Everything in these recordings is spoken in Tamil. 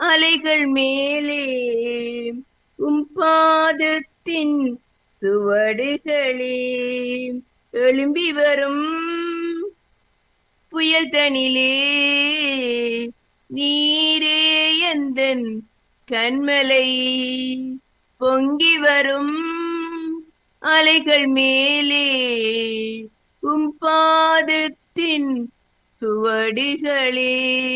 அலைகள் மேலே உம் பாதத்தின் சுவடுகளே எழும்பி வரும் புயல் தனிலே நீரே எந்தன் கண்மலை பொங்கி வரும் அலைகள் மேலே உம் பாதத்தின் சுவடுகளே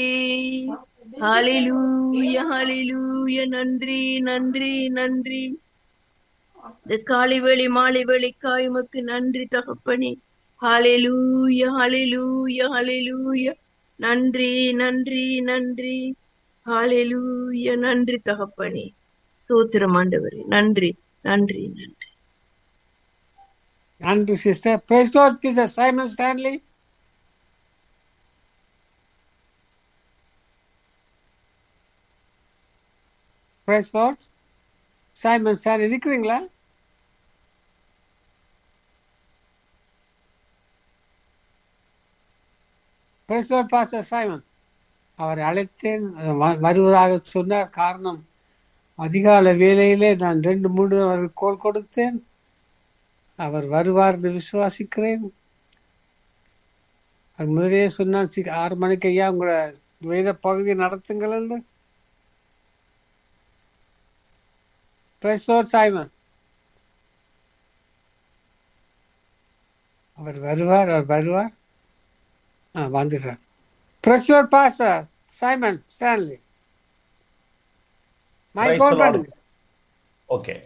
ஹalleluya ஹalleluya நன்றி நன்றி நன்றி இந்த காலை வேளை மாலை வேளைக்காய் உமக்கு நன்றி தகப்பனே ஹalleluya ஹalleluya ஹalleluya நன்றி நன்றி நன்றி ஹalleluya நன்றி தகப்பனே ஸ்தோத்திரம் ஆண்டவரே நன்றி நன்றி நன்றி நன்றி sister praise Lord sister Simon Stanley praise Lord Simon Stanley இருக்கிறீங்களா பிரைஸ் லார்ட் பாஸ்டர் சைமன் அவரை அழைத்தேன் வ- வருவதாக சொன்னார் காரணம் அதிகாலை வேளையிலே நான் ரெண்டு மூன்று அவருக்கு கோல் கொடுத்தேன் அவர் வருவார் என்று விசுவாசிக்கிறேன் அவர் முதலே சொன்னான் சி ஆறு மணிக்கு ஐயா உங்களோட வேத பகுதியை நடத்துங்கள் என்று Praise Lord Simon. அவர் வருவார் அவர் வருவார் ஆ வந்துடுறார் Praise Lord Pastor Simon Stanley. My Praise call the Lord. பண்ணுங்க okay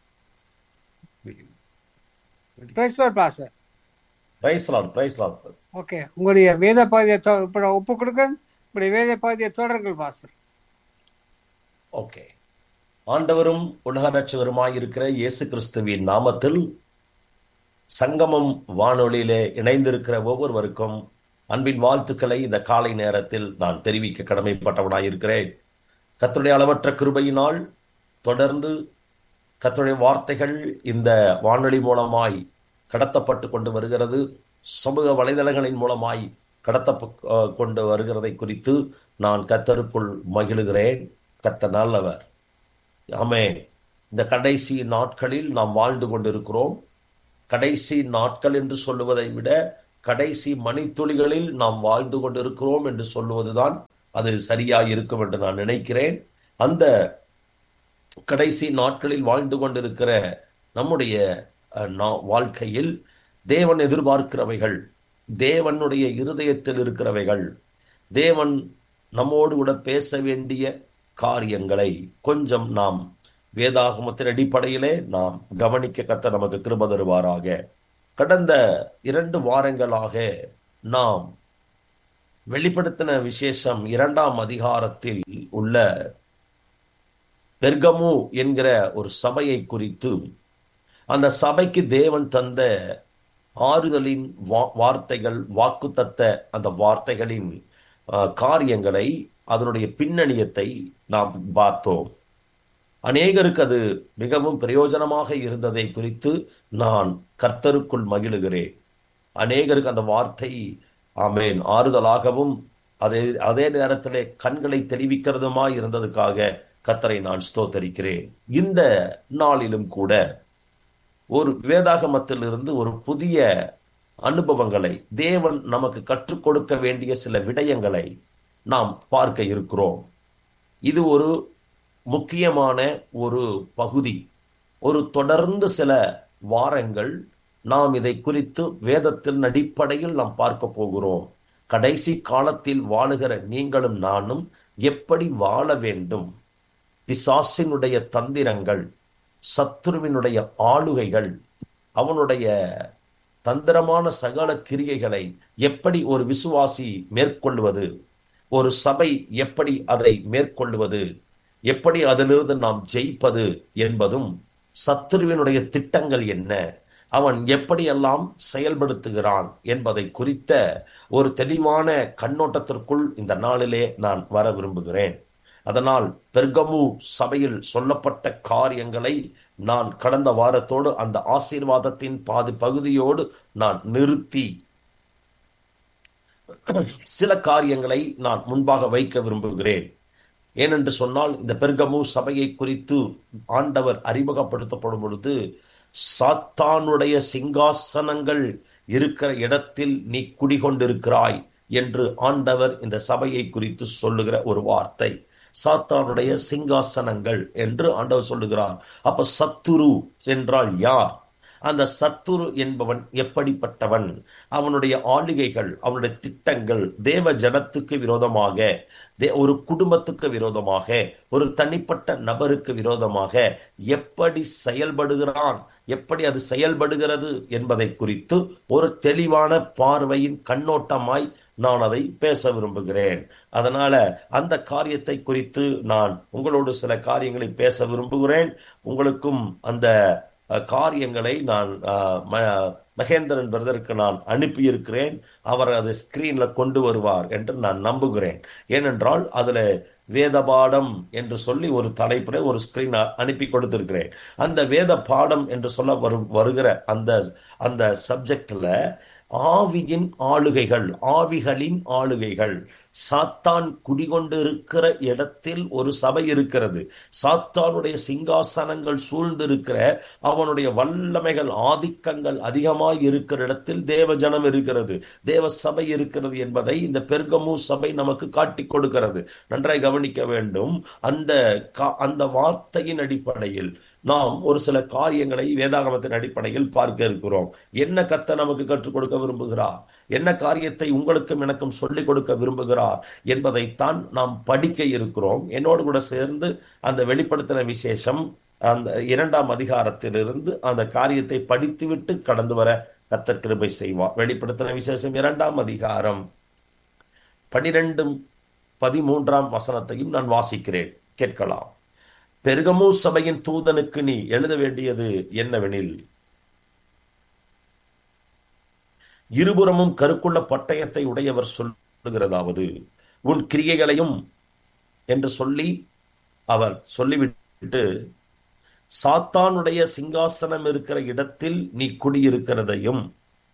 Praise Lord Pastor. Praise Lord praise Lord okay உங்களுடைய வேத பகுதியை தொ- இப்ப நான் ஒப்பு கொடுக்கிறேன் உங்களுடைய வேத பகுதியை தொடருங்கள் பாஸ்டர் ஓகே ஆண்டவரும் உலக ரட்சகருமாய் இருக்கிற இயேசு கிறிஸ்துவின் நாமத்தில் சங்கமம் வானொலியிலே இணைந்திருக்கிற ஒவ்வொருவருக்கும் அன்பின் வாழ்த்துக்களை இந்த காலை நேரத்தில் நான் தெரிவிக்க கடமைப்பட்டவனாய் இருக்கிறேன் கர்த்தருடைய அளவற்ற கிருபையினால் தொடர்ந்து கர்த்தருடைய வார்த்தைகள் இந்த வானொலி மூலமாய் கடத்தப்பட்டு கொண்டு வருகிறது சமூக வலைதளங்களின் மூலமாய் கடத்த கொண்டு வருகிறதை குறித்து நான் கர்த்தருக்குள் மகிழுகிறேன் கர்த்தர் நல்லவர் ஆமென் இந்த கடைசி நாட்களில் நாம் வாழ்ந்து கொண்டிருக்கிறோம் கடைசி நாட்கள் என்று சொல்லுவதை விட கடைசி மணித்துளிகளில் நாம் வாழ்ந்து கொண்டிருக்கிறோம் என்று சொல்லுவதுதான் அது சரியாய் இருக்கும் என்று நான் நினைக்கிறேன் அந்த கடைசி நாட்களில் வாழ்ந்து கொண்டிருக்கிற நம்முடைய அஹ், நா- வாழ்க்கையில் தேவன் எதிர்பார்க்கிறவைகள் தேவனுடைய இருதயத்தில் இருக்கிறவைகள் தேவன் நம்மோடு கூட பேச வேண்டிய காரியங்களை கொஞ்சம் நாம் வேதாகமத்தின் அடிப்படையிலே நாம் கவனிக்க கத்த நமக்கு கிருப தருவாராக கடந்த இரண்டு வாரங்களாக நாம் வெளிப்படுத்தின விசேஷம் இரண்டாம் அதிகாரத்தில் உள்ள பெர்கமு என்கிற ஒரு சபையை குறித்து அந்த சபைக்கு தேவன் தந்த ஆறுதலின் வா- வார்த்தைகள் வாக்குத்தத்த அந்த வார்த்தைகளின் அஹ், காரியங்களை அதனுடைய பின்னணியத்தை நாம் பார்த்தோம் அநேகருக்கு அது மிகவும் பிரயோஜனமாக இருந்ததை குறித்து நான் கர்த்தருக்குள் மகிழுகிறேன் அநேகருக்கு அந்த வார்த்தை ஆமேன் ஆறுதலாகவும் அதே அதே நேரத்திலே கண்களை தெளிவிக்கிறதுமாய் இருந்ததுக்காக கர்த்தரை நான் ஸ்தோத்தரிக்கிறேன் இந்த நாளிலும் கூட ஒரு வேதாகமத்திலிருந்து ஒரு புதிய அனுபவங்களை தேவன் நமக்கு கற்றுக் கொடுக்க வேண்டிய சில விடயங்களை நாம் பார்க்க இருக்கிறோம் இது ஒரு முக்கியமான ஒரு பகுதி ஒரு தொடர்ந்து சில வாரங்கள் நாம் இதை குறித்து வேதத்தின் அடிப்படையில் நாம் பார்க்க போகிறோம் கடைசி காலத்தில் வாழுகிற நீங்களும் நானும் எப்படி வாழ வேண்டும் பிசாசினுடைய தந்திரங்கள் சத்துருவினுடைய ஆளுகைகள் அவனுடைய தந்திரமான சகல கிரியைகளை எப்படி ஒரு விசுவாசி மேற்கொள்வது ஒரு சபை எப்படி அதை மேற்கொள்வது எப்படி அதிலிருந்து நாம் ஜெயிப்பது என்பதும் சத்துருவினுடைய திட்டங்கள் என்ன அவன் எப்படியெல்லாம் செயல்படுத்துகிறான் என்பதை குறித்த ஒரு தெளிவான கண்ணோட்டத்திற்குள் இந்த நாளிலே நான் வர விரும்புகிறேன் அதனால் பெர்கமு சபையில் சொல்லப்பட்ட காரியங்களை நான் கடந்த வாரத்தோடு அந்த ஆசீர்வாதத்தின் பாதி பகுதியோடு நான் நிறுத்தி சில காரியங்களை நான் முன்பாக வைக்க விரும்புகிறேன் ஏனென்று சொன்னால் இந்த பெர்கமு சபையை குறித்து ஆண்டவர் அறிமுகப்படுத்தப்படும் பொழுது சாத்தானுடைய சிங்காசனங்கள் இருக்கிற இடத்தில் நீ குடிகொண்டிருக்கிறாய் என்று ஆண்டவர் இந்த சபையை குறித்து சொல்லுகிற ஒரு வார்த்தை சாத்தானுடைய சிங்காசனங்கள் என்று ஆண்டவர் சொல்லுகிறார் அப்ப சத்துரு என்றால் யார் அந்த சத்துரு என்பவன் எப்படிப்பட்டவன் அவனுடைய ஆளுகைகள் அவனுடைய திட்டங்கள் தேவ ஜனத்துக்கு விரோதமாக தே- ஒரு குடும்பத்துக்கு விரோதமாக ஒரு தனிப்பட்ட நபருக்கு விரோதமாக எப்படி செயல்படுகிறான் எப்படி அது செயல்படுகிறது என்பதை குறித்து ஒரு தெளிவான பார்வையின் கண்ணோட்டமாய் நான் அதை பேச விரும்புகிறேன் அதனால அந்த காரியத்தை குறித்து நான் உங்களோடு சில காரியங்களை பேச விரும்புகிறேன் உங்களுக்கும் அந்த அஹ், காரியங்களை நான் அஹ், ம- மகேந்திரன் பிரதருக்கு நான் அனுப்பியிருக்கிறேன் அவர் அதை ஸ்கிரீன்ல கொண்டு வருவார் என்று நான் நம்புகிறேன் ஏனென்றால் அதுல வேத பாடம் என்று சொல்லி ஒரு தலைப்புல ஒரு ஸ்கிரீன் அனுப்பி கொடுத்திருக்கிறேன் அந்த வேத பாடம் என்று சொல்ல வரு வருகிற அந்த அந்த சப்ஜெக்ட்ல ஆவியின் ஆளுகைகள் ஆவிகளின் ஆளுகைகள் சாத்தான் குடிகொண்டு இருக்கிற இடத்தில் ஒரு சபை இருக்கிறது சாத்தானுடைய சிங்காசனங்கள் சூழ்ந்திருக்கிற அவனுடைய வல்லமைகள் ஆதிக்கங்கள் அதிகமாய் இருக்கிற இடத்தில் தேவ ஜனம் இருக்கிறது தேவ சபை இருக்கிறது என்பதை இந்த பெர்கமு சபை நமக்கு காட்டிக் கொடுக்கிறது நன்றாய் கவனிக்க வேண்டும் அந்த கா- அந்த வார்த்தையின் அடிப்படையில் நாம் ஒரு சில காரியங்களை வேதாகமத்தின் அடிப்படையில் பார்க்க இருக்கிறோம் என்ன கத்த நமக்கு கற்றுக் கொடுக்க விரும்புகிறார் என்ன காரியத்தை உங்களுக்கும் எனக்கும் சொல்லிக் கொடுக்க விரும்புகிறார் என்பதைத்தான் நாம் படிக்க இருக்கிறோம் என்னோடு கூட சேர்ந்து அந்த வெளிப்படுத்தின விசேஷம் அந்த இரண்டாம் அதிகாரத்திலிருந்து அந்த காரியத்தை படித்துவிட்டு கடந்து வர கத்தர் கிருபை செய்வார் வெளிப்படுத்தின விசேஷம் இரண்டாம் அதிகாரம் பனிரெண்டும் பதிமூன்றாம் வசனத்தையும் நான் வாசிக்கிறேன் கேட்கலாம் பெருகமு சபையின் தூதனுக்கு நீ எழுத வேண்டியது என்னவெனில் இருபுறமும் கருக்குள்ள பட்டயத்தை உடையவர் சொல்லுகிறதாவது உன் கிரியைகளையும் என்று சொல்லி அவர் சொல்லிவிட்டு சாத்தானுடைய சிங்காசனம் இருக்கிற இடத்தில் நீ குடியிருக்கிறதையும்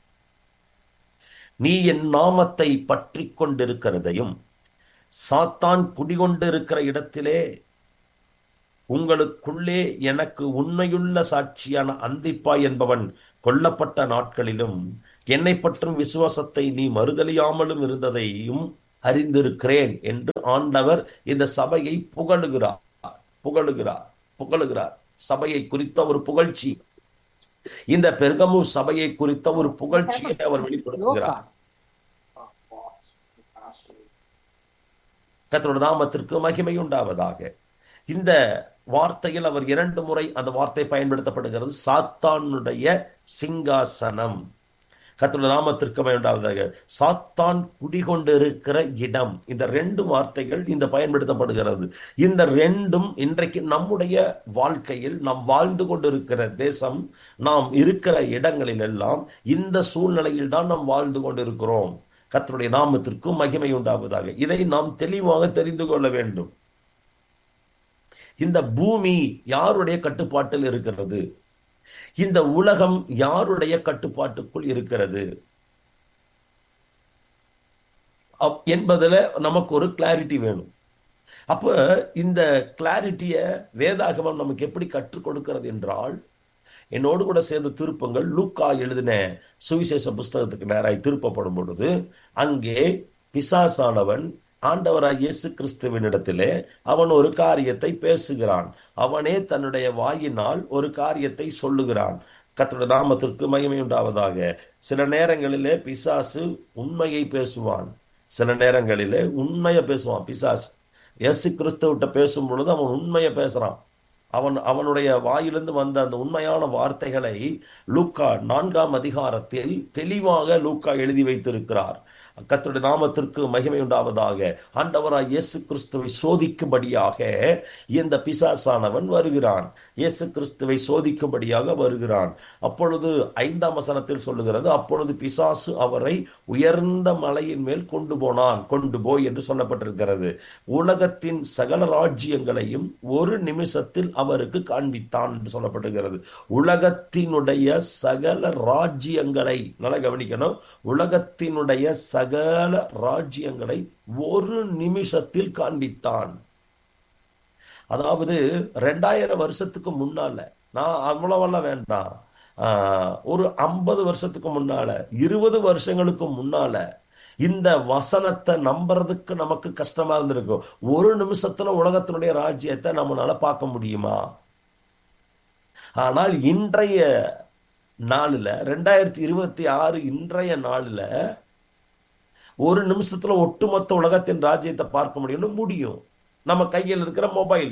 நீ என் நாமத்தை பற்றி கொண்டிருக்கிறதையும் சாத்தான் குடிகொண்டிருக்கிற இடத்திலே உங்களுக்குள்ளே எனக்கு உண்மையுள்ள சாட்சியான அந்திப்பாய் என்பவன் கொல்லப்பட்ட நாட்களிலும் என்னை பற்றும் விசுவாசத்தை நீ மறுதலியாமலும் இருந்ததையும் அறிந்திருக்கிறேன் என்று ஆண்டவர் இந்த சபையை புகழுகிறார் புகழுகிறார் புகழுகிறார் சபையை குறித்த ஒரு புகழ்ச்சி இந்த பெர்கமு சபையை குறித்த ஒரு புகழ்ச்சியை அவர் வெளிப்படுத்துகிறார் கர்த்தருடைய நாமத்திற்கு மகிமை உண்டாவதாக இந்த வார்த்தையில் அவர் இரண்டு முறை அந்த வார்த்தை பயன்படுத்தப்படுகிறது சாத்தானுடைய சிங்காசனம் கர்த்தருடைய நாமத்திற்கு மகிமை உண்டாவதாக சாத்தான் குடிகொண்டிருக்கிற இடம் இந்த ரெண்டு வார்த்தைகள் இந்த பயன்படுத்தப்படுகிறது இந்த ரெண்டும் இன்றைக்கு நம்முடைய வாழ்க்கையில் நாம் வாழ்ந்து கொண்டிருக்கிற தேசம் நாம் இருக்கிற இடங்களில் எல்லாம் இந்த சூழ்நிலையில் தான் நாம் வாழ்ந்து கொண்டிருக்கிறோம் கர்த்தருடைய நாமத்திற்கும் மகிமை உண்டாவதாக இதை நாம் தெளிவாக தெரிந்து கொள்ள வேண்டும் இந்த பூமி யாருடைய கட்டுப்பாட்டில் இருக்கிறது இந்த உலகம் யாருடைய கட்டுப்பாட்டுக்குள் இருக்கிறது அப்- என்பதுல நமக்கு ஒரு கிளாரிட்டி வேணும் அப்ப இந்த கிளாரிட்டிய வேதாகமம் நமக்கு எப்படி கற்றுக் கொடுக்கிறது என்றால் என்னோடு கூட சேர்ந்து திருப்பங்கள் லூக்கா எழுதின சுவிசேஷ புஸ்தகத்துக்கு நேராய் திருப்பப்படும் பொழுது அங்கே பிசாசானவன் ஆண்டவராய் இயேசு கிறிஸ்துவினிடத்திலே அவன் ஒரு காரியத்தை பேசுகிறான் அவனே தன்னுடைய வாயினால் ஒரு காரியத்தை சொல்லுகிறான் கர்த்தருடைய நாமத்திற்கு மகிமை உண்டாவதாக சில நேரங்களிலே பிசாசு உண்மையை பேசுவான் சில நேரங்களிலே உண்மையை பேசுவான் பிசாசு இயேசு கிறிஸ்துவிட்ட பேசும் பொழுது அவன் உண்மையை பேசுறான் அவன் அவனுடைய வாயிலிருந்து வந்த அந்த உண்மையான வார்த்தைகளை லூக்கா நான்காம் அதிகாரத்தில் தெளிவாக லூக்கா எழுதி வைத்திருக்கிறார் கர்த்தருடைய நாமத்திற்கு மகிமை உண்டாவதாக ஆண்டவராய் இயேசு கிறிஸ்துவை சோதிக்கும்படியாக இந்த பிசாசானவன் வருகிறான் இயேசு கிறிஸ்துவை சோதிக்கும்படியாக வருகிறான் அப்பொழுது ஐந்தாம் வசனத்தில் சொல்லுகிறது அப்பொழுது பிசாசு அவரை உயர்ந்த மலையின் மேல் கொண்டு போனான் கொண்டு போய் என்று சொல்லப்பட்டிருக்கிறது உலகத்தின் சகல ராஜ்யங்களையும் ஒரு நிமிஷத்தில் அவருக்கு காண்பித்தான் என்று சொல்லப்பட்டிருக்கிறது உலகத்தினுடைய சகல ராஜ்யங்களை நல்லா கவனிக்கணும் உலகத்தினுடைய சகல ராஜ்யங்களை ஒரு நிமிஷத்தில் காண்பித்தான் அதாவது ரெண்டாயிரம் வருஷத்துக்கு முன்னால நான் அவ்வளவெல்லாம் வேண்டாம் ஆஹ், ஒரு ஐம்பது வருஷத்துக்கு முன்னால இருபது வருஷங்களுக்கு முன்னால இந்த வசனத்தை நம்புறதுக்கு நமக்கு கஷ்டமா இருந்திருக்கும் ஒரு நிமிஷத்துல உலகத்தினுடைய ராஜ்யத்தை நம்மளால பார்க்க முடியுமா ஆனால் இன்றைய நாளில் ரெண்டாயிரத்தி இருபத்தி ஆறு இன்றைய நாளில் ஒரு நிமிஷத்துல ஒட்டுமொத்த உலகத்தின் ராஜ்யத்தை பார்க்க முடியும்னு முடியும் நம்ம கையில் இருக்கிற மொபைல்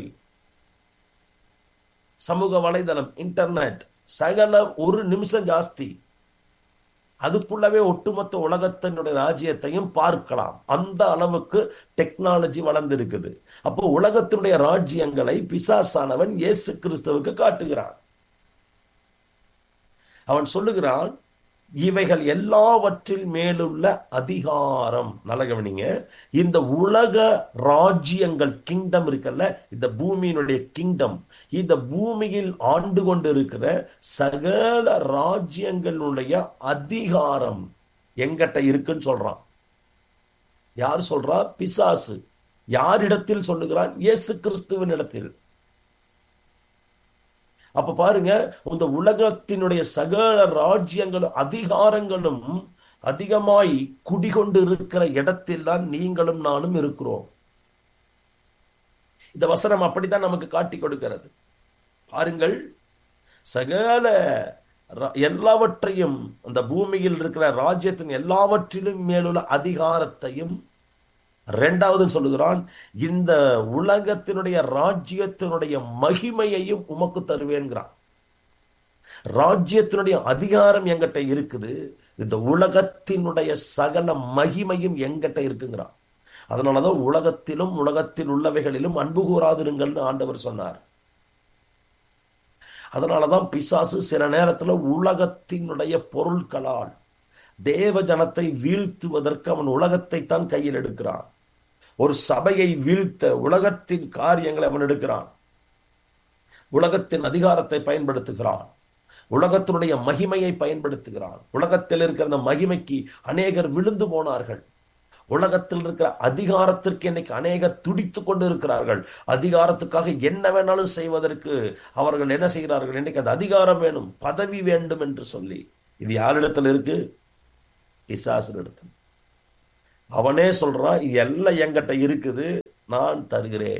சமூக வலைதளம் இன்டர்நெட் சகல ஒரு நிமிஷம் ஜாஸ்தி அதுக்குள்ளவே ஒட்டுமொத்த உலகத்தினுடைய ராஜ்யத்தையும் பார்க்கலாம் அந்த அளவுக்கு டெக்னாலஜி வளர்ந்திருக்குது அப்போ உலகத்தினுடைய ராஜ்யங்களை பிசாசானவன் இயேசு கிறிஸ்துவுக்கு காட்டுகிறான் அவன் சொல்லுகிறான் இவைகள் எல்லாவற்றில் மேலுள்ள அதிகாரம் நல்ல கவனிங்க இந்த உலக ராஜ்யங்கள் கிங்டம் இருக்குல்ல இந்த பூமியினுடைய கிங்டம் இந்த பூமியில் ஆண்டு கொண்டு இருக்கிற சகல ராஜ்யங்களுடைய அதிகாரம் எங்கிட்ட இருக்குன்னு சொல்றான் யார் சொல்றா பிசாசு யாரிடத்தில் சொல்லுகிறான் இயேசு கிறிஸ்துவின் இடத்தில் அப்ப பாருங்க இந்த உலகத்தினுடைய சகல ராஜ்யங்களும் அதிகாரங்களும் அதிகமாய் குடிகொண்டு இருக்கிற இடத்தில் தான் நீங்களும் நானும் இருக்கிறோம் இந்த வசனம் அப்படித்தான் நமக்கு காட்டி கொடுக்கிறது பாருங்கள் சகல ர- எல்லாவற்றையும் அந்த பூமியில் இருக்கிற ராஜ்யத்தின் எல்லாவற்றிலும் மேலுள்ள அதிகாரத்தையும் ரெண்டாவது சொல்லுகிறான் இந்த உலகத்தினுடைய ராஜ்யத்தினுடைய மகிமையையும் உமக்கு தருவேன்கிறான் ராஜ்யத்தினுடைய அதிகாரம் எங்கிட்ட இருக்குது இந்த உலகத்தினுடைய சகல மகிமையும் எங்கிட்ட இருக்குங்கிறான் அதனாலதான் உலகத்திலும் உலகத்தில் உள்ளவைகளிலும் அன்பு கூறாதிருங்கள்னு ஆண்டவர் சொன்னார் அதனாலதான் பிசாசு சில நேரத்துல உலகத்தினுடைய பொருட்களால் தேவ ஜனத்தை வீழ்த்துவதற்கு அவன் உலகத்தை தான் கையில் எடுக்கிறான் ஒரு சபையை வீழ்த்த உலகத்தின் காரியங்களை அவன் எடுக்கிறான் உலகத்தின் அதிகாரத்தை பயன்படுத்துகிறான் உலகத்தினுடைய மகிமையை பயன்படுத்துகிறான் உலகத்தில் இருக்கிற அந்த மகிமைக்கு அநேகர் விழுந்து போனார்கள் உலகத்தில் இருக்கிற அதிகாரத்திற்கு இன்னைக்கு அநேகர் துடித்து கொண்டு இருக்கிறார்கள் அதிகாரத்துக்காக என்ன வேணாலும் செய்வதற்கு அவர்கள் என்ன செய்கிறார்கள் இன்னைக்கு அந்த அதிகாரம் வேணும் பதவி வேண்டும் என்று சொல்லி இது யாரிடத்தில் இருக்கு பிசாசினிடத்தில் அவனே சொல்றான் இது எல்லாம் என்கிட்ட இருக்குது நான் தருகிறேன்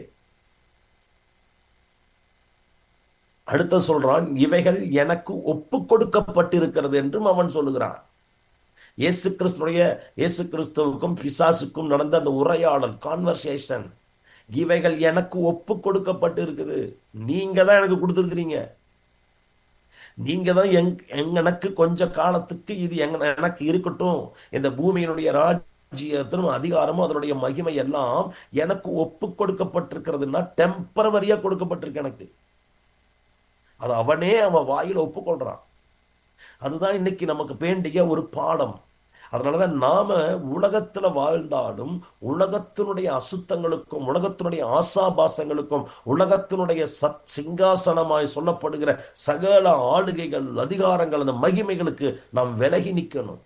அடுத்த சொல்றான் இவைகள் எனக்கு ஒப்பு கொடுக்கப்பட்டிருக்கிறது என்றும் அவன் சொல்லுகிறான் இயேசு கிறிஸ்துடைய இயேசு கிறிஸ்துவுக்கும் பிசாசுக்கும் நடந்த அந்த உரையாடல் கான்வர்சேஷன் இவைகள் எனக்கு ஒப்பு கொடுக்கப்பட்டு இருக்குது நீங்க தான் எனக்கு கொடுத்துருக்கிறீங்க நீங்க தான் எங் எங்க- எனக்கு கொஞ்ச காலத்துக்கு இது எங்க எனக்கு இருக்கட்டும் இந்த பூமியினுடைய ராஜ்யத்திலும் அதிகாரமும் அதனுடைய மகிமை எல்லாம் எனக்கு ஒப்பு கொடுக்கப்பட்டிருக்கிறதுன்னா டெம்பரவரியா கொடுக்கப்பட்டிருக்கு எனக்கு அது அவனே அவன் வாயில ஒப்புக்கொள்றான் அதுதான் இன்னைக்கு நமக்கு வேண்டிய ஒரு பாடம் அதனாலதான் நாம உலகத்துல வாழ்ந்தாலும் உலகத்தினுடைய அசுத்தங்களுக்கும் உலகத்தினுடைய ஆசாபாசங்களுக்கும் உலகத்தினுடைய சத் சிங்காசனமாய் சொல்லப்படுகிற சகல ஆளுகைகள் அதிகாரங்கள் அந்த மகிமைகளுக்கு நாம் விலகி நிக்கணும்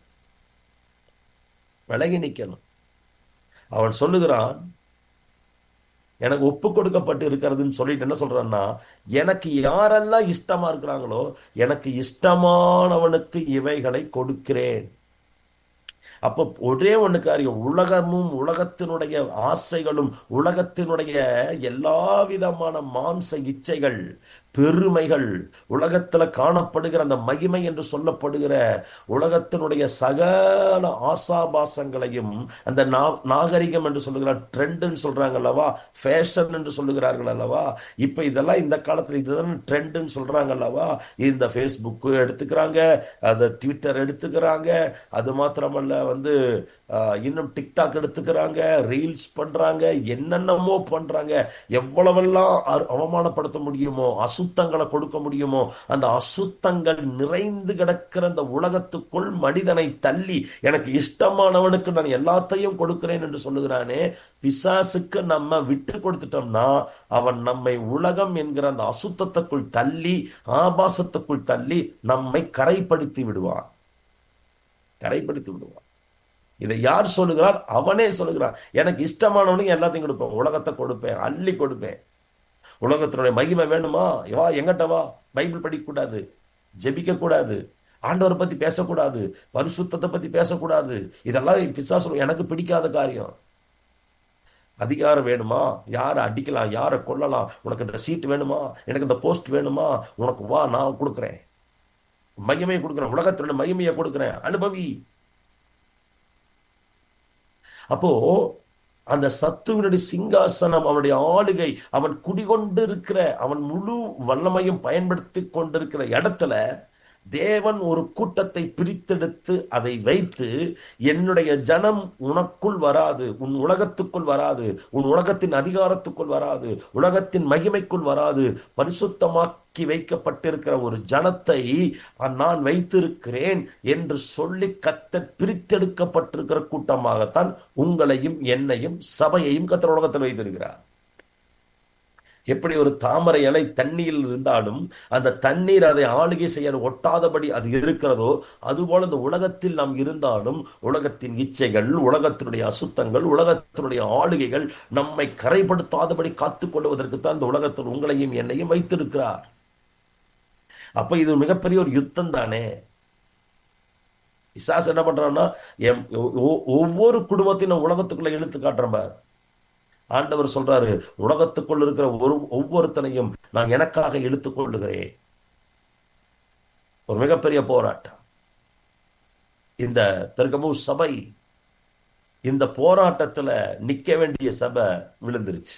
விலகி நிக்கணும் அவன் சொல்லுகிறான் எனக்கு ஒப்பு கொடுக்கப்பட்டு இருக்கிறதுன்னு சொல்லிட்டு என்ன சொல்றான்னா எனக்கு யாரெல்லாம் இஷ்டமா இருக்கிறாங்களோ எனக்கு இஷ்டமானவனுக்கு இவைகளை கொடுக்கிறேன் அப்போ ஒரே ஒண்ணு காரியம் உலகமும் உலகத்தினுடைய ஆசைகளும் உலகத்தினுடைய எல்லா விதமான மாம்ச இச்சைகள் பெருமைகள் உலகத்துல காணப்படுகிற அந்த மகிமை என்று சொல்லப்படுகிற உலகத்தினுடைய சகல ஆசாபாசங்களையும் அந்த நா- நாகரிகம் என்று சொல்லுகிற ட்ரெண்ட்னு சொல்றாங்க அல்லவா ஃபேஷன் என்று சொல்லுகிறார்கள் அல்லவா இப்ப இதெல்லாம் இந்த காலத்துல இதுதான் ட்ரெண்ட்னு சொல்றாங்க அல்லவா இந்த ஃபேஸ்புக் எடுத்துக்கிறாங்க அந்த ட்விட்டர் எடுத்துக்கிறாங்க அது மாத்திரமல்ல வந்து ஆஹ், இன்னும் டிக்டாக் எடுத்துக்கிறாங்க ரீல்ஸ் பண்றாங்க என்னென்னமோ பண்றாங்க எவ்வளவெல்லாம் அ- அவமானப்படுத்த முடியுமோ அசுத்தங்களை கொடுக்க முடியுமோ அந்த அசுத்தங்கள் நிறைந்து கிடக்கிற அந்த உலகத்துக்குள் மனிதனை தள்ளி எனக்கு இஷ்டமானவனுக்கு நான் எல்லாத்தையும் கொடுக்கிறேன் என்று சொல்லுகிறானே பிசாசுக்கு நம்ம விட்டு கொடுத்துட்டோம்னா அவன் நம்மை உலகம் என்கிற அந்த அசுத்தத்துக்குள் தள்ளி ஆபாசத்துக்குள் தள்ளி நம்மை கரைப்படுத்தி விடுவான் கரைப்படுத்தி விடுவான் இதை யார் சொல்லுகிறார் அவனே சொல்லுகிறான் எனக்கு இஷ்டமானவனுக்கு எல்லாத்தையும் கொடுப்பேன் உலகத்தை கொடுப்பேன் அள்ளி கொடுப்பேன் உலகத்தினுடைய மகிமை வேணுமா வா எங்கிட்ட வா பைபிள் படிக்க கூடாது ஜெபிக்க கூடாது ஆண்டவரை பத்தி பேசக்கூடாது பரிசுத்தத்தை பத்தி பேசக்கூடாது இதெல்லாம் பிசாசு எனக்கு பிடிக்காத காரியம் அதிகாரம் வேணுமா யாரை அடிக்கலாம் யாரை கொல்லலாம் உனக்கு இந்த சீட் வேணுமா எனக்கு இந்த போஸ்ட் வேணுமா உனக்கு வா நான் கொடுக்குறேன் மகிமையை கொடுக்குறேன் உலகத்தினுடைய மகிமையை கொடுக்குறேன் அனுபவி அப்போ அந்த சத்துவனுடைய சிங்காசனம் அவனுடைய ஆளுகை அவன் குடிகொண்டு இருக்கிற அவன் முழு வல்லமையும் பயன்படுத்தி கொண்டிருக்கிற இடத்துல தேவன் ஒரு கூட்டத்தை பிரித்தெடுத்து அதை வைத்து என்னுடைய ஜனம் உனக்குள் வராது உன் உலகத்துக்குள் வராது உன் உலகத்தின் அதிகாரத்துக்குள் வராது உலகத்தின் மகிமைக்குள் வராது பரிசுத்தமாக்கி வைக்கப்பட்டிருக்கிற ஒரு ஜனத்தை நான் வைத்திருக்கிறேன் என்று சொல்லி கத்த பிரித்தெடுக்கப்பட்டிருக்கிற கூட்டமாகத்தான் உங்களையும் என்னையும் சபையையும் கத்தர் உலகத்தில் வைத்திருக்கிறார் எப்படி ஒரு தாமரை இலை தண்ணீரில் இருந்தாலும் அந்த தண்ணீர் அதை ஆளுகை செய்ய ஒட்டாதபடி அது இருக்கிறதோ அதுபோல இந்த உலகத்தில் நாம் இருந்தாலும் உலகத்தின் இச்சைகள் உலகத்தினுடைய அசுத்தங்கள் உலகத்தினுடைய ஆளுகைகள் நம்மை கரைப்படுத்தாதபடி காத்துக் கொள்வதற்கு தான் இந்த உலகத்தில் உங்களையும் என்னையும் வைத்திருக்கிறார் அப்ப இது மிகப்பெரிய ஒரு யுத்தம் தானே இசாஸ் என்ன பண்றான்னா ஒவ்வொரு குடும்பத்தையும் உலகத்துக்குள்ள இழுத்து காட்டுறேன் பார் ஆண்டவர் சொல்றாரு உலகத்துக்குள் இருக்கிற ஒரு ஒவ்வொருத்தனையும் நான் எனக்காக இழுத்துக் கொள்ளுகிறேன் ஒரு மிகப்பெரிய போராட்டம் இந்த பெருகமு சபை இந்த போராட்டத்துல நிக்க வேண்டிய சபை விழுந்துருச்சு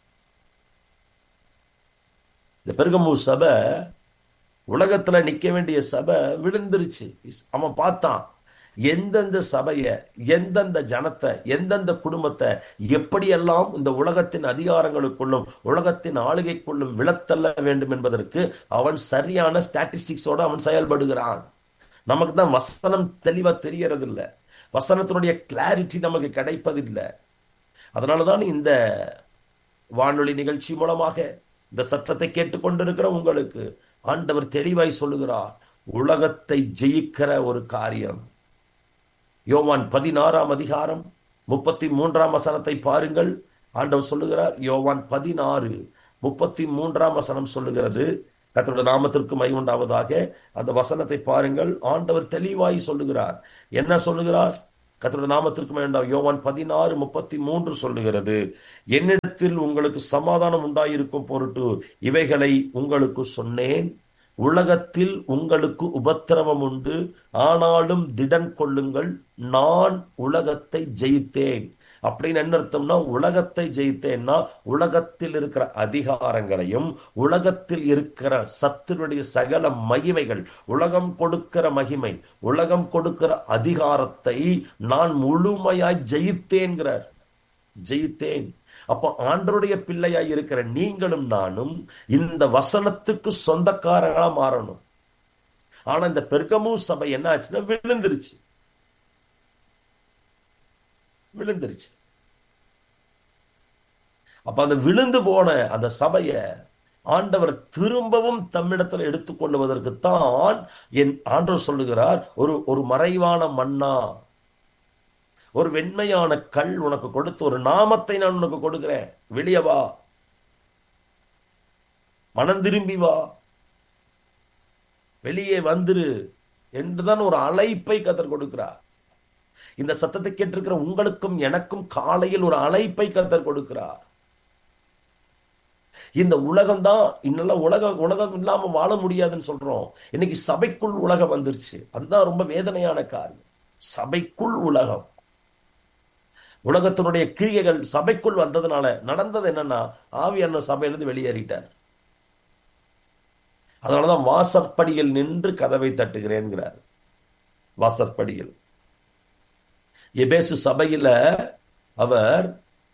இந்த பெருகமு சபை உலகத்துல நிக்க வேண்டிய சபை விழுந்துருச்சு அவன் பார்த்தான் எந்தெந்த சபைய எந்தெந்த ஜனத்தை எந்தெந்த குடும்பத்தை எப்படியெல்லாம் இந்த உலகத்தின் அதிகாரங்களுக்குள்ளும் உலகத்தின் ஆளுகைக்குள்ளும் விழத்தள்ள வேண்டும் என்பதற்கு அவன் சரியான ஸ்டாட்டிஸ்டிக்ஸோட அவன் செயல்படுகிறான் நமக்கு தான் வசனம் தெளிவா தெரியறது இல்லை வசனத்தினுடைய கிளாரிட்டி நமக்கு கிடைப்பதில்லை அதனாலதான் இந்த வானொலி நிகழ்ச்சி மூலமாக இந்த சத்தத்தை கேட்டுக்கொண்டிருக்கிற உங்களுக்கு ஆண்டவர் தெளிவாய் சொல்லுகிறார் உலகத்தை ஜெயிக்கிற ஒரு காரியம் யோவான் பதினாறாம் அதிகாரம் முப்பத்தி மூன்றாம் வசனத்தை பாருங்கள் ஆண்டவர் சொல்லுகிறார் யோவான் பதினாறு முப்பத்தி மூன்றாம் வசனம் சொல்லுகிறது கத்தோட நாமத்திற்கு மை உண்டாவதாக அந்த வசனத்தை பாருங்கள் ஆண்டவர் தெளிவாய் சொல்லுகிறார் என்ன சொல்லுகிறார் கத்தோட நாமத்திற்கு வேண்டாம் யோவான் பதினாறு முப்பத்தி மூன்று சொல்லுகிறது என்னிடத்தில் உங்களுக்கு சமாதானம் உண்டாயிருக்கும் பொருட்டு இவைகளை உங்களுக்கு சொன்னேன் உலகத்தில் உங்களுக்கு உபத்திரவம் உண்டு ஆனாலும் திடன் கொள்ளுங்கள் நான் உலகத்தை ஜெயித்தேன் அப்படின்னு என்ன அர்த்தம்னா உலகத்தை ஜெயித்தேன்னா உலகத்தில் இருக்கிற அதிகாரங்களையும் உலகத்தில் இருக்கிற சத்துருடைய சகல மகிமைகள் உலகம் கொடுக்கிற மகிமை உலகம் கொடுக்கிற அதிகாரத்தை நான் முழுமையாய் ஜெயித்தேன்கிறார் ஜெயித்தேன் அப்போ ஆண்டருடைய பிள்ளையாய் இருக்கிற நீங்களும் நானும் இந்த வசனத்துக்கு சொந்தக்காரங்களா மாறணும் ஆனா இந்த பெருக்கமு சபை என்ன ஆச்சுன்னா விழுந்துருச்சு விழுந்துருச்சு அப்ப அந்த விழுந்து போன அந்த சபைய ஆண்டவர் திரும்பவும் தம்மிடத்தில் எடுத்துக்கொள்வதற்கு தான் என் ஆண்டவர் சொல்லுகிறார் ஒரு ஒரு மறைவான மண்ணா ஒரு வெண்மையான கல் உனக்கு கொடுத்து ஒரு நாமத்தை நான் உனக்கு கொடுக்கிறேன் வெளியே வா மனம் திரும்பி வா வெளியே வந்துரு என்றுதான் ஒரு அழைப்பை கத்தர் கொடுக்கிறார் இந்த சத்தத்தை கேட்டிருக்கிற உங்களுக்கும் எனக்கும் காலையில் ஒரு அழைப்பை கத்தர் கொடுக்கிறார் இந்த உலகம் தான் இன்னெல்லாம் உலகம் உலகம் இல்லாம வாழ முடியாதுன்னு சொல்றோம் இன்னைக்கு சபைக்குள் உலகம் வந்துருச்சு அதுதான் ரொம்ப வேதனையான காரியம் சபைக்குள் உலகம் உலகத்தினுடைய கிரியைகள் சபைக்குள் வந்ததுனால நடந்தது என்னன்னா ஆவியான சபையிலிருந்து வெளியேறிட்டார் அதனாலதான் வாசற்படியில் நின்று கதவை தட்டுகிறேன்கிறார் வாசற்படியில் எபேசு சபையில அவர்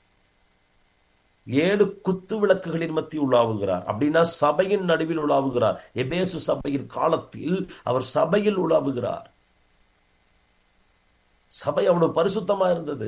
ஏழு குத்து விளக்குகளின் மத்தி உலாவுகிறார் அப்படின்னா சபையின் நடுவில் உலாவுகிறார் எபேசு சபையின் காலத்தில் அவர் சபையில் உலாவுகிறார் சபை அவ்வளவு பரிசுத்தமா இருந்தது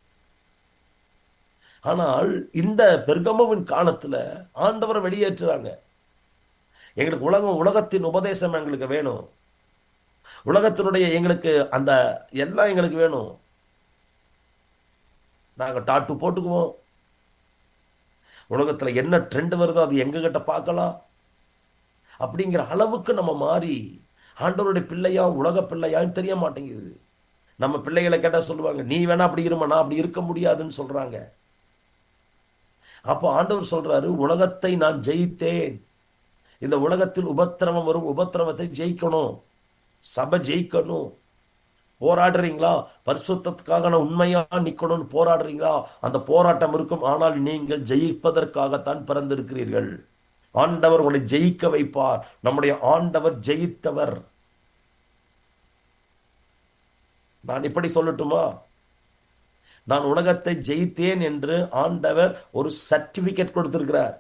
ஆனால் இந்த பெர்கமோவின் காலத்துல ஆண்டவரை வெளியேற்றுறாங்க எங்களுக்கு உலகம் உலகத்தின் உபதேசம் எங்களுக்கு வேணும் உலகத்தினுடைய எங்களுக்கு அந்த எல்லாம் எங்களுக்கு வேணும் நாங்க டாட்டு போட்டுக்குவோம் உலகத்துல என்ன ட்ரெண்ட் வருதோ அது எங்க கிட்ட பார்க்கலாம் அப்படிங்கிற அளவுக்கு நம்ம மாறி ஆண்டவருடைய பிள்ளையா உலக பிள்ளையான்னு தெரிய மாட்டேங்குது நம்ம பிள்ளைகளை கேட்டா சொல்லுவாங்க நீ வேணா அப்படி இருமா நான் அப்படி இருக்க முடியாதுன்னு சொல்றாங்க அப்போ ஆண்டவர் சொல்றாரு உலகத்தை நான் ஜெயித்தேன் இந்த உலகத்தில் உபத்திரவம் வரும் உபத்திரவத்தை ஜெயிக்கணும் சபை ஜெயிக்கணும் போராடுறீங்களா பரிசுத்தத்துக்காக நான் உண்மையா நிக்கணும்னு போராடுறீங்களா அந்த போராட்டம் இருக்கும் ஆனால் நீங்கள் ஜெயிப்பதற்காகத்தான் பிறந்திருக்கிறீர்கள் ஆண்டவர் உங்களை ஜெயிக்க வைப்பார் நம்முடைய ஆண்டவர் ஜெயித்தவர் நான் இப்படி சொல்லட்டுமா நான் உலகத்தை ஜெயித்தேன் என்று ஆண்டவர் ஒரு சர்டிபிகேட் கொடுத்திருக்கிறார்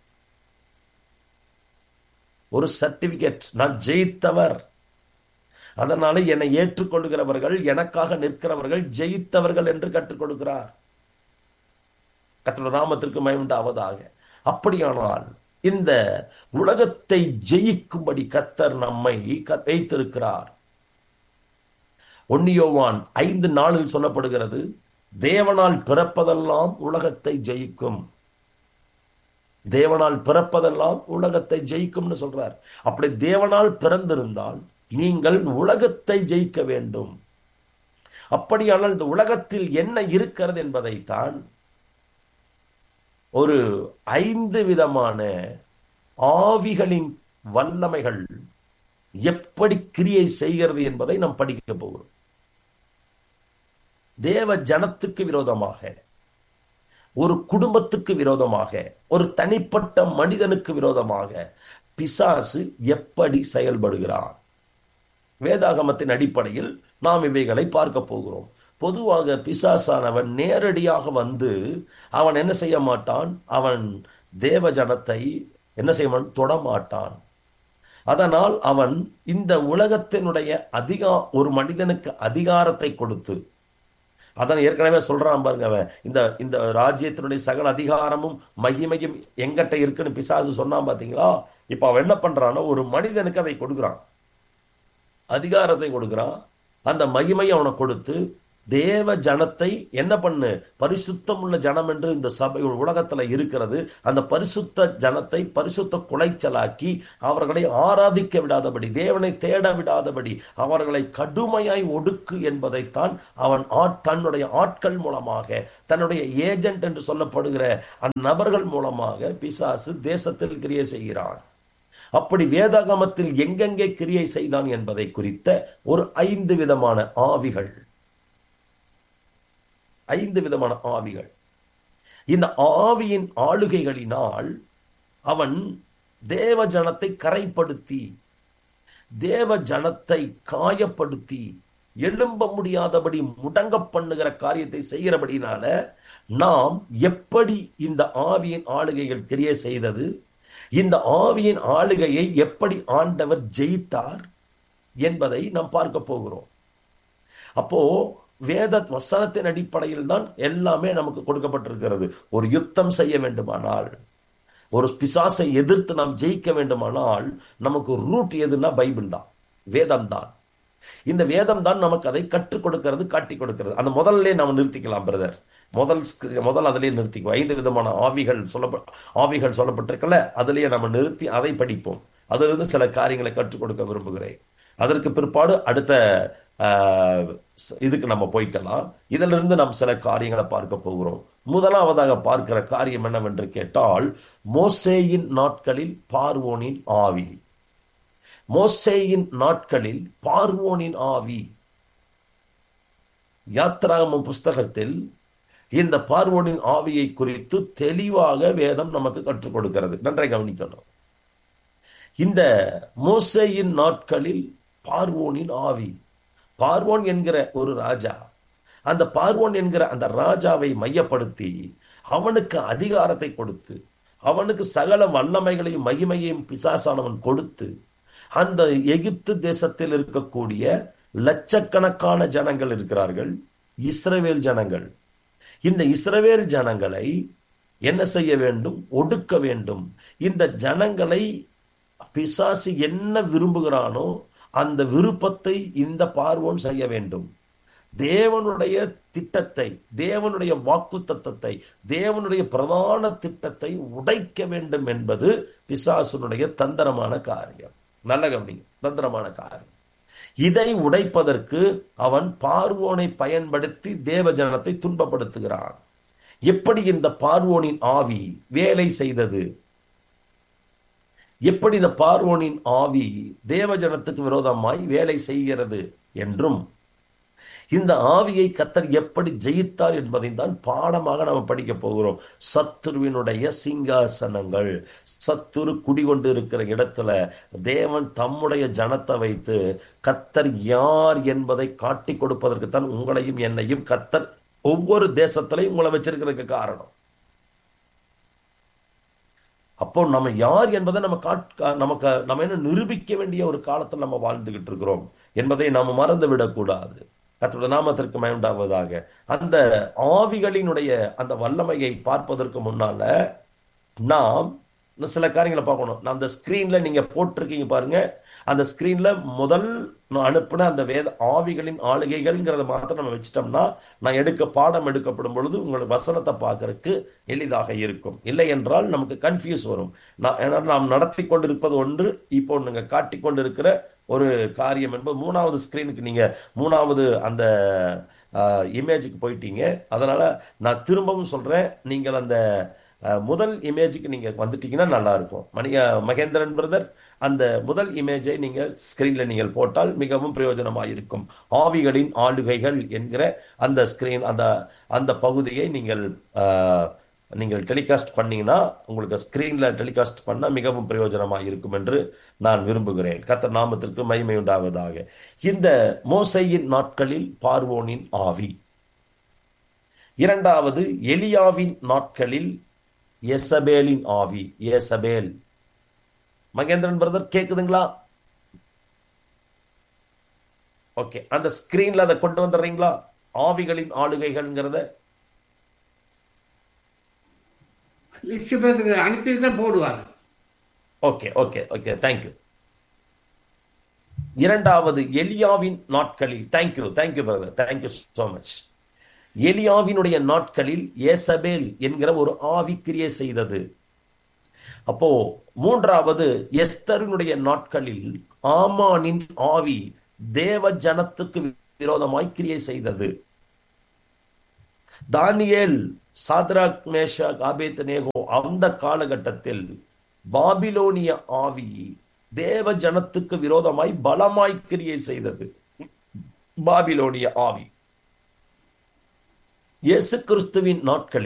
ஒரு சர்டிபிகேட் நான் ஜெயித்தவர் அதனால என்னை ஏற்றுக்கொள்கிறவர்கள் எனக்காக நிற்கிறவர்கள் ஜெயித்தவர்கள் என்று கற்றுக் கொடுக்கிறார் கத்தோட நாமத்திற்கு மயமுண்டாவதாக அப்படியானால் இந்த உலகத்தை ஜெயிக்கும்படி கத்தர் நம்மை வைத்திருக்கிறார் ஒன்னியோவான் ஐந்து நாளில் சொல்லப்படுகிறது தேவனால் பிறப்பதெல்லாம் உலகத்தை ஜெயிக்கும் தேவனால் பிறப்பதெல்லாம் உலகத்தை ஜெயிக்கும்னு சொல்றார் அப்படி தேவனால் பிறந்திருந்தால் நீங்கள் உலகத்தை ஜெயிக்க வேண்டும் அப்படியானால் இந்த உலகத்தில் என்ன இருக்கிறது என்பதைத்தான் ஒரு ஐந்து விதமான ஆவிகளின் வல்லமைகள் எப்படி கிரியை செய்கிறது என்பதை நாம் படிக்க போகிறோம் தேவ ஜனத்துக்கு விரோதமாக ஒரு குடும்பத்துக்கு விரோதமாக ஒரு தனிப்பட்ட மனிதனுக்கு விரோதமாக பிசாசு எப்படி செயல்படுகிறான் வேதாகமத்தின் அடிப்படையில் நாம் இவைகளை பார்க்க போகிறோம் பொதுவாக பிசாசானவன் நேரடியாக வந்து அவன் என்ன செய்ய மாட்டான் அவன் தேவ ஜனத்தை என்ன செய்ய தொடமாட்டான் அதனால் அவன் இந்த உலகத்தினுடைய அதிகா ஒரு மனிதனுக்கு அதிகாரத்தை கொடுத்து அதான் ஏற்கனவே சொல்றான் பாருங்க அவன் இந்த இந்த ராஜ்யத்தினுடைய சகல அதிகாரமும் மகிமையும் எங்கிட்ட இருக்குன்னு பிசாசு சொன்னான் பாத்தீங்களா இப்ப அவன் என்ன பண்றான்னா ஒரு மனிதனுக்கு அதை கொடுக்குறான் அதிகாரத்தை கொடுக்குறான் அந்த மகிமையை அவனை கொடுத்து தேவ ஜனத்தை என்ன பண்ணு பரிசுத்தம் உள்ள ஜனம் என்று இந்த சபை உலகத்துல இருக்கிறது அந்த பரிசுத்த ஜனத்தை பரிசுத்த குலைச்சலாக்கி அவர்களை ஆராதிக்க விடாதபடி தேவனை தேட விடாதபடி அவர்களை கடுமையாய் ஒடுக்கு என்பதைத்தான் அவன் தன்னுடைய ஆட்கள் மூலமாக தன்னுடைய ஏஜென்ட் என்று சொல்லப்படுகிற அந்நபர்கள் மூலமாக பிசாசு தேசத்தில் கிரியை செய்கிறான் அப்படி வேதாகமத்தில் எங்கெங்கே கிரியை செய்தான் என்பதை குறித்த ஒரு ஐந்து விதமான ஆவிகள் ஐந்து விதமான ஆவிகள் இந்த ஆவியின் ஆளுகைகளினால் அவன் தேவ ஜனத்தை கரைப்படுத்தி தேவ ஜனத்தை காயப்படுத்தி எழும்ப முடியாதபடி முடங்க பண்ணுகிற காரியத்தை செய்கிறபடினால நாம் எப்படி இந்த ஆவியின் ஆளுகைகள் கிரியை செய்தது இந்த ஆவியின் ஆளுகையை எப்படி ஆண்டவர் ஜெயித்தார் என்பதை நாம் பார்க்க போகிறோம் அப்போ வேத வசனத்தின் அடிப்படையில் தான் எல்லாமே நமக்கு கொடுக்கப்பட்டிருக்கிறது ஒரு யுத்தம் செய்ய வேண்டுமானால் ஒரு பிசாசை எதிர்த்து நாம் ஜெயிக்க வேண்டுமானால் நமக்கு ரூட் எதுன்னா பைபிள் தான் வேதம் தான் இந்த வேதம் தான் நமக்கு அதை கற்றுக் கொடுக்கிறது காட்டி கொடுக்கிறது அந்த முதல்ல நாம நிறுத்திக்கலாம் பிரதர் முதல் முதல் அதிலே நிறுத்திக்குவோம் ஐந்து விதமான ஆவிகள் சொல்ல ஆவிகள் சொல்லப்பட்டிருக்கல அதிலேயே நம்ம நிறுத்தி அதை படிப்போம் அதிலிருந்து சில காரியங்களை கற்றுக் கொடுக்க விரும்புகிறேன் அதற்கு பிற்பாடு அடுத்த இதுக்கு நம்ம போய்க்கலாம் இதுல இருந்து நாம் சில காரியங்களை பார்க்க போகிறோம் முதலாவதாக பார்க்கிற காரியம் என்னவென்று கேட்டால் மோசேயின் நாட்களில் பார்வோனின் ஆவி மோசேயின் நாட்களில் பார்வோனின் ஆவி யாத்ராமம் புஸ்தகத்தில் இந்த பார்வோனின் ஆவியை குறித்து தெளிவாக வேதம் நமக்கு கற்றுக் கொடுக்கிறது நன்றை கவனிக்கணும் இந்த மோசையின் நாட்களில் பார்வோனின் ஆவி பார்வோன் என்கிற ஒரு ராஜா அந்த பார்வோன் என்கிற அந்த ராஜாவை மையப்படுத்தி அவனுக்கு அதிகாரத்தை கொடுத்து அவனுக்கு சகல வல்லமைகளையும் மகிமையையும் பிசாசானவன் கொடுத்து அந்த எகிப்து தேசத்தில் இருக்கக்கூடிய லட்சக்கணக்கான ஜனங்கள் இருக்கிறார்கள் இஸ்ரவேல் ஜனங்கள் இந்த இஸ்ரவேல் ஜனங்களை என்ன செய்ய வேண்டும் ஒடுக்க வேண்டும் இந்த ஜனங்களை பிசாசு என்ன விரும்புகிறானோ அந்த விருப்பத்தை இந்த பார்வோன் செய்ய வேண்டும் தேவனுடைய திட்டத்தை தேவனுடைய வாக்கு தத்தத்தை தேவனுடைய பிரதான திட்டத்தை உடைக்க வேண்டும் என்பது பிசாசுனுடைய தந்திரமான காரியம் நல்ல கவனிங்க தந்திரமான காரியம் இதை உடைப்பதற்கு அவன் பார்வோனை பயன்படுத்தி தேவ ஜனத்தை துன்பப்படுத்துகிறான் எப்படி இந்த பார்வோனின் ஆவி வேலை செய்தது எப்படி இந்த பார்வோனின் ஆவி தேவ ஜனத்துக்கு விரோதமாய் வேலை செய்கிறது என்றும் இந்த ஆவியை கத்தர் எப்படி ஜெயித்தார் என்பதை தான் பாடமாக நாம் படிக்க போகிறோம் சத்துருவினுடைய சிங்காசனங்கள் சத்துரு குடிகொண்டு இருக்கிற இடத்துல தேவன் தம்முடைய ஜனத்தை வைத்து கத்தர் யார் என்பதை காட்டி கொடுப்பதற்கு தான் உங்களையும் என்னையும் கத்தர் ஒவ்வொரு தேசத்திலையும் உங்களை வச்சிருக்கிறதுக்கு காரணம் அப்போ நம்ம யார் என்பதை நம்ம காட் நமக்கு நம்ம என்ன நிரூபிக்க வேண்டிய ஒரு காலத்தில் நம்ம வாழ்ந்துகிட்டு இருக்கிறோம் என்பதை நாம் மறந்து விடக்கூடாது கத்தோட நாமத்திற்கு மயண்டாவதாக அந்த ஆவிகளினுடைய அந்த வல்லமையை பார்ப்பதற்கு முன்னால நாம் சில காரியங்களை பார்க்கணும் நான் அந்த ஸ்கிரீன்ல நீங்க போட்டிருக்கீங்க பாருங்க அந்த ஸ்கிரீன்ல முதல் நான் அனுப்பின அந்த வேத ஆவிகளின் ஆளுகைகள்ங்கிறத மாத்திரம் நம்ம வச்சிட்டோம்னா நான் எடுக்க பாடம் எடுக்கப்படும் பொழுது உங்களுக்கு வசனத்தை பார்க்கறதுக்கு எளிதாக இருக்கும் இல்லை என்றால் நமக்கு கன்ஃபியூஸ் வரும் நான் ஏன்னா நாம் நடத்தி கொண்டிருப்பது ஒன்று இப்போ நீங்க காட்டி கொண்டிருக்கிற ஒரு காரியம் என்பது மூணாவது ஸ்கிரீனுக்கு நீங்க மூணாவது அந்த இமேஜுக்கு போயிட்டீங்க அதனால நான் திரும்பவும் சொல்றேன் நீங்கள் அந்த முதல் இமேஜுக்கு நீங்க வந்துட்டீங்கன்னா நல்லா இருக்கும் மணிய மகேந்திரன் பிரதர் அந்த முதல் இமேஜை நீங்கள் ஸ்கிரீன்ல நீங்கள் போட்டால் மிகவும் பிரயோஜனமாக இருக்கும் ஆவிகளின் ஆளுகைகள் என்கிற அந்த ஸ்கிரீன் அந்த அந்த பகுதியை நீங்கள் நீங்கள் டெலிகாஸ்ட் பண்ணீங்கன்னா உங்களுக்கு ஸ்கிரீன்ல டெலிகாஸ்ட் பண்ணால் மிகவும் பிரயோஜனமாக இருக்கும் என்று நான் விரும்புகிறேன் கத்த நாமத்திற்கு மகிமை உண்டாவதாக இந்த மோசையின் நாட்களில் பார்வோனின் ஆவி இரண்டாவது எலியாவின் நாட்களில் எசபேலின் ஆவி ஏசபேல் மகேந்திரன் பிரதர் கேக்குதுங்களா ஓகே அந்த ஸ்கிரீன்ல அதை கொண்டு வந்துடுறீங்களா ஆவிகளின் ஆளுகைகள்ங்கிறத அனுப்பி தான் போடுவாங்க ஓகே ஓகே ஓகே தேங்க்யூ இரண்டாவது எலியாவின் நாட்களில் thank you thank you brother thank you so much எலியாவினுடைய நாட்களில் ஏசபேல் என்கிற ஒரு ஆவி கிரியை செய்தது அப்போ மூன்றாவது எஸ்தரினுடைய நாட்களில் ஆமானின் ஆவி தேவ ஜனத்துக்கு விரோதமாய் கிரியை செய்தது தானியேல் சாத்ராக் மேஷா காபேத் நேகோ அந்த காலகட்டத்தில் பாபிலோனிய ஆவி தேவ ஜனத்துக்கு விரோதமாய் பலமாய் கிரியை செய்தது பாபிலோனிய ஆவி இயேசு கிறிஸ்துவின் நாட்களில்